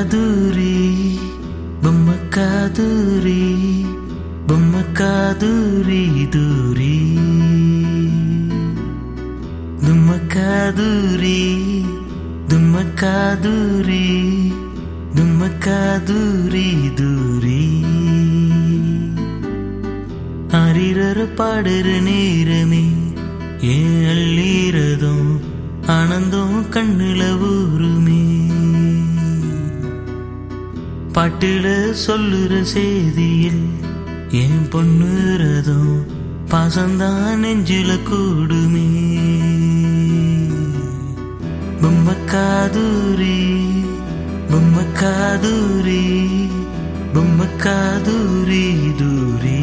காதூரி பொம்ம காதூரி பொம்ம காதூரி தூரி தும்ம காதூரி தும்ம காதூரி தும்ம காதூரி தூரி அரிரர பாடுற நேரமே ஏன் அள்ளீரதும் ஆனந்தம் கண்ணுல ஊருமே பாட்டுல சொல்லுற செய்தியில் ஏன் பொண்ணுறதும் பாசந்தான் நெஞ்சில கூடுமே பொம்ம காதூரி பொம்ம காதூரி பொம்ம காதூரி தூரி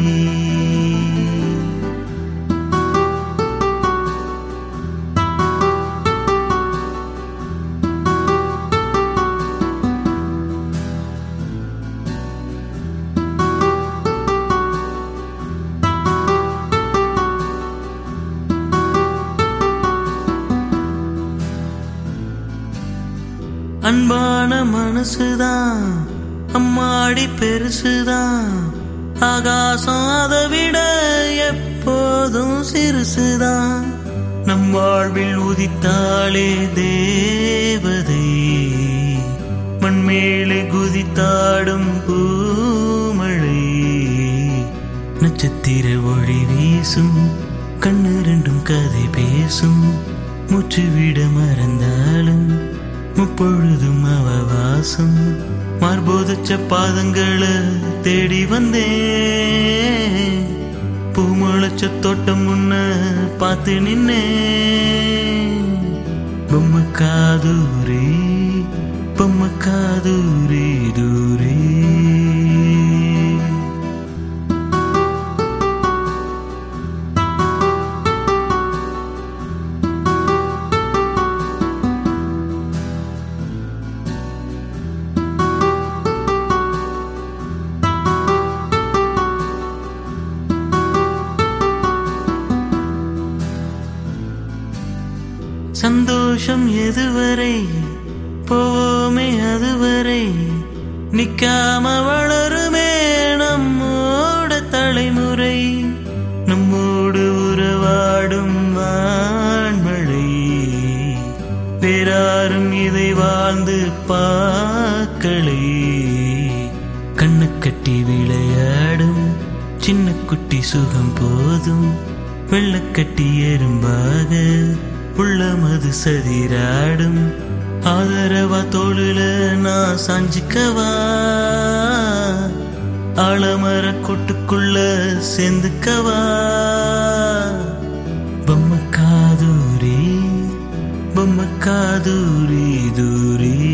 அன்பான மனசுதான் அம்மாடி பெருசுதான் ஆகாசம் அதை விட எப்போதும் சிறுசுதான் நம் வாழ்வில் உதித்தாளே தேவதை மண்மேலே குதித்தாடும் பூமழை நட்சத்திர ஒளி வீசும் கண்ணு ரெண்டும் கதை பேசும் மூச்சு விட மறந்தாலும் முப்பொழுதும் அவ வாசம் மார்போதச்ச பாதங்களை தேடி வந்தேன் பூமுளைச்ச தோட்டம் முன்ன பார்த்து நின்னே பொம்ம காதூரி பொம்ம காதூரி தூரி சந்தோஷம் எதுவரை போவோமே அதுவரை நிக்காம வளருமே நம்மோட தலைமுறை நம்மோடு உறவாடும் வான்மழை வேறாரும் இதை வாழ்ந்து பார்க்கலை கண்ணு கட்டி விளையாடும் சின்ன குட்டி சுகம் போதும் வெள்ளக்கட்டி எறும்பாக உள்ளமது சதிராடும் ஆதரவா தோளுல நான் சாஞ்சிக்கவா ஆலமர கொட்டுக்குள்ள சேர்ந்துக்கவா பொம்ம காதூரி பொம்ம காதூரி தூரி